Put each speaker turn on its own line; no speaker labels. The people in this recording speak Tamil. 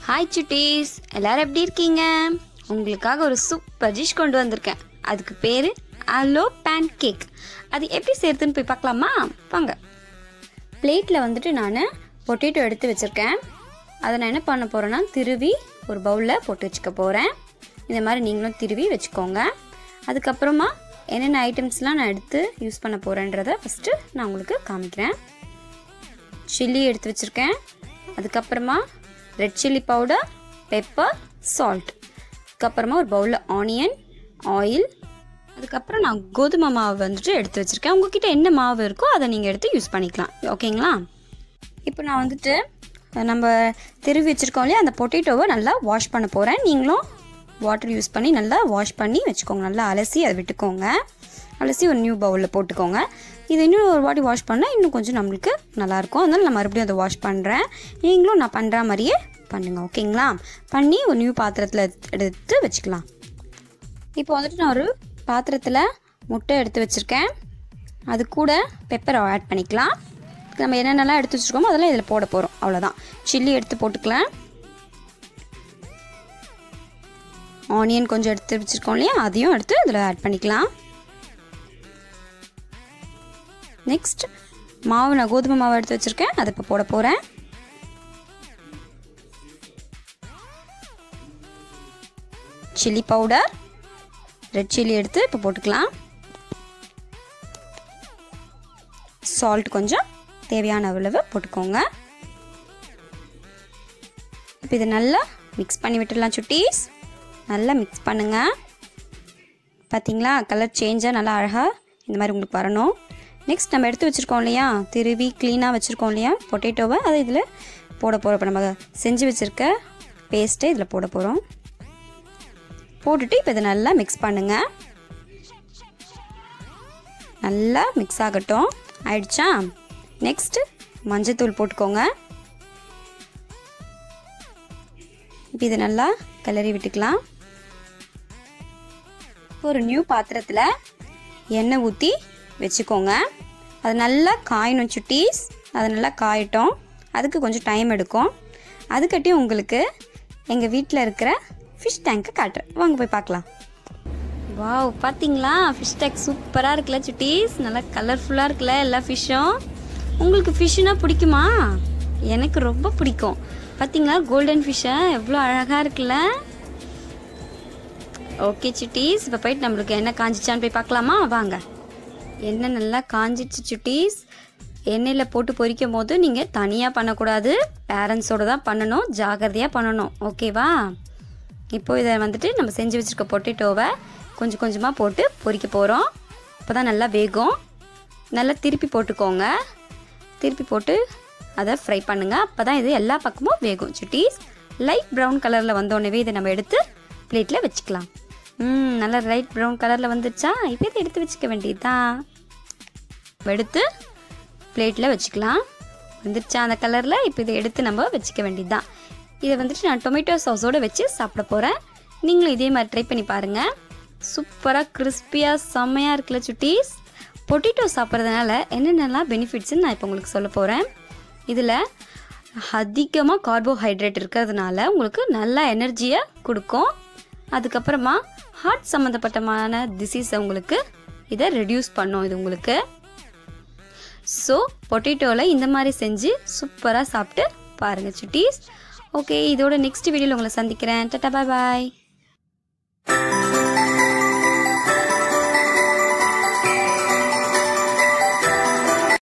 ஹாய் சுட்டீஸ் எல்லாரும் எப்படி இருக்கீங்க உங்களுக்காக ஒரு சூப்பர் டிஷ் கொண்டு வந்திருக்கேன் அதுக்கு பேர் அலோ பேன் கேக் அது எப்படி செய்யறதுன்னு போய் பார்க்கலாமா வாங்க பிளேட்டில் வந்துட்டு நான் பொட்டேட்டோ எடுத்து வச்சுருக்கேன் அதை நான் என்ன பண்ண போகிறேன்னா திருவி ஒரு பவுலில் போட்டு வச்சுக்க போகிறேன் இந்த மாதிரி நீங்களும் திருவி வச்சுக்கோங்க அதுக்கப்புறமா என்னென்ன ஐட்டம்ஸ்லாம் நான் எடுத்து யூஸ் பண்ண போகிறேன்றதை ஃபஸ்ட்டு நான் உங்களுக்கு காமிக்கிறேன் சில்லி எடுத்து வச்சுருக்கேன் அதுக்கப்புறமா red chilli powder pepper salt அதுக்கப்புறமா ஒரு பவுலில் ஆனியன் ஆயில் அதுக்கப்புறம் நான் கோதுமை மாவு வந்துட்டு எடுத்து வச்சுருக்கேன் உங்ககிட்ட என்ன மாவு இருக்கோ அதை நீங்கள் எடுத்து யூஸ் பண்ணிக்கலாம் ஓகேங்களா இப்போ நான் வந்துட்டு நம்ம திருவி வச்சுருக்கோம் இல்லையா அந்த பொட்டேட்டோவை நல்லா வாஷ் பண்ண போகிறேன் நீங்களும் வாட்டர் யூஸ் பண்ணி நல்லா வாஷ் பண்ணி வச்சுக்கோங்க நல்லா அலசி அதை விட்டுக்கோங்க அலசி ஒரு நியூ பவுலில் போட்டுக்கோங்க இது இன்னும் ஒரு வாட்டி வாஷ் பண்ணால் இன்னும் கொஞ்சம் நம்மளுக்கு நல்லாயிருக்கும் அதனால் நான் மறுபடியும் அதை வாஷ் பண்ணுறேன் நீங்களும் நான் பண்ணுற மாதிரியே பண்ணுங்கள் ஓகேங்களா பண்ணி ஒரு நியூ பாத்திரத்தில் எடுத்து வச்சுக்கலாம் இப்போ வந்துட்டு நான் ஒரு பாத்திரத்தில் முட்டை எடுத்து வச்சுருக்கேன் அது கூட பெப்பர் ஆட் பண்ணிக்கலாம் நம்ம என்னென்னலாம் எடுத்து வச்சுருக்கோமோ அதெல்லாம் இதில் போட போகிறோம் அவ்வளோதான் சில்லி எடுத்து போட்டுக்கலாம் ஆனியன் கொஞ்சம் எடுத்து வச்சுருக்கோம் இல்லையா அதையும் எடுத்து இதில் ஆட் பண்ணிக்கலாம் நெக்ஸ்ட் மாவு நான் கோதுமை மாவு எடுத்து வச்சுருக்கேன் அதை இப்போ போட போகிறேன் சில்லி பவுடர் ரெட் சில்லி எடுத்து இப்போ போட்டுக்கலாம் சால்ட் கொஞ்சம் தேவையான அளவு போட்டுக்கோங்க இப்போ இதை நல்லா மிக்ஸ் பண்ணி விட்டுடலாம் சுட்டீஸ் நல்லா மிக்ஸ் பண்ணுங்கள் பார்த்தீங்களா கலர் சேஞ்சாக நல்லா அழகாக இந்த மாதிரி உங்களுக்கு வரணும் நெக்ஸ்ட் நம்ம எடுத்து வச்சுருக்கோம் இல்லையா திருவி க்ளீனாக வச்சுருக்கோம் இல்லையா பொட்டேட்டோவை அதை இதில் போட போகிறோம் இப்போ நம்ம செஞ்சு வச்சுருக்க பேஸ்ட்டை இதில் போட போகிறோம் போட்டுட்டு இப்போ இதை நல்லா மிக்ஸ் பண்ணுங்கள் நல்லா மிக்ஸ் ஆகட்டும் ஆயிடுச்சா நெக்ஸ்ட்டு மஞ்சத்தூள் போட்டுக்கோங்க இப்போ இதை நல்லா கிளறி விட்டுக்கலாம் ஒரு நியூ பாத்திரத்தில் எண்ணெய் ஊற்றி வச்சுக்கோங்க அது நல்லா காயணும் சுட்டீஸ் அது நல்லா காயட்டும் அதுக்கு கொஞ்சம் டைம் எடுக்கும் அதுக்கட்டியும் உங்களுக்கு எங்கள் வீட்டில் இருக்கிற ஃபிஷ் டேங்க்கை காட்டுறேன் வாங்க போய் பார்க்கலாம் வாவ் பார்த்தீங்களா ஃபிஷ் டேங்க் சூப்பராக இருக்குல்ல சுட்டீஸ் நல்லா கலர்ஃபுல்லாக இருக்குல்ல எல்லா ஃபிஷ்ஷும் உங்களுக்கு ஃபிஷ்ஷுனா பிடிக்குமா எனக்கு ரொம்ப பிடிக்கும் பார்த்தீங்களா கோல்டன் ஃபிஷ்ஷை எவ்வளோ அழகாக இருக்குல்ல ஓகே சுட்டீஸ் இப்போ போயிட்டு நம்மளுக்கு என்ன காஞ்சிச்சான்னு போய் பார்க்கலாமா வாங்க எண்ணெய் நல்லா காஞ்சிச்சு சுட்டீஸ் எண்ணெயில் போட்டு பொரிக்கும் போது நீங்கள் தனியாக பண்ணக்கூடாது பேரண்ட்ஸோடு தான் பண்ணணும் ஜாகிரதையாக பண்ணணும் ஓகேவா இப்போ இதை வந்துட்டு நம்ம செஞ்சு வச்சுருக்க பொட்டேட்டோவை கொஞ்சம் கொஞ்சமாக போட்டு பொரிக்க போகிறோம் அப்போ தான் நல்லா வேகும் நல்லா திருப்பி போட்டுக்கோங்க திருப்பி போட்டு அதை ஃப்ரை பண்ணுங்கள் அப்போ தான் இது எல்லா பக்கமும் வேகும் சுட்டீஸ் லைட் ப்ரௌன் கலரில் வந்தோடனே இதை நம்ம எடுத்து பிளேட்டில் வச்சுக்கலாம் ம் நல்லா லைட் ப்ரௌன் கலரில் வந்துடுச்சா இப்போ இதை எடுத்து வச்சுக்க வேண்டியதுதான் எடுத்து பிளேட்டில் வச்சுக்கலாம் வந்துடுச்சா அந்த கலரில் இப்போ இதை எடுத்து நம்ம வச்சுக்க வேண்டியதுதான் இதை வந்துட்டு நான் டொமேட்டோ சாஸோடு வச்சு சாப்பிட போகிறேன் நீங்களும் இதே மாதிரி ட்ரை பண்ணி பாருங்கள் சூப்பராக கிறிஸ்பியாக செம்மையாக இருக்குல்ல சுட்டீஸ் பொட்டேட்டோ சாப்பிட்றதுனால என்னென்னலாம் பெனிஃபிட்ஸ்னு நான் இப்போ உங்களுக்கு சொல்ல போகிறேன் இதில் அதிகமாக கார்போஹைட்ரேட் இருக்கிறதுனால உங்களுக்கு நல்ல எனர்ஜியை கொடுக்கும் அதுக்கப்புறமா ஹார்ட் சம்மந்தப்பட்டமான டிசீஸை உங்களுக்கு இதை ரெடியூஸ் பண்ணும் இது உங்களுக்கு ஸோ பொட்டேட்டோவில் இந்த மாதிரி செஞ்சு சூப்பராக சாப்பிட்டு பாருங்கள் சுட்டீஸ் ஓகே இதோட நெக்ஸ்ட் வீடியோவில் உங்களை சந்திக்கிறேன் டட்டா பாய் பாய்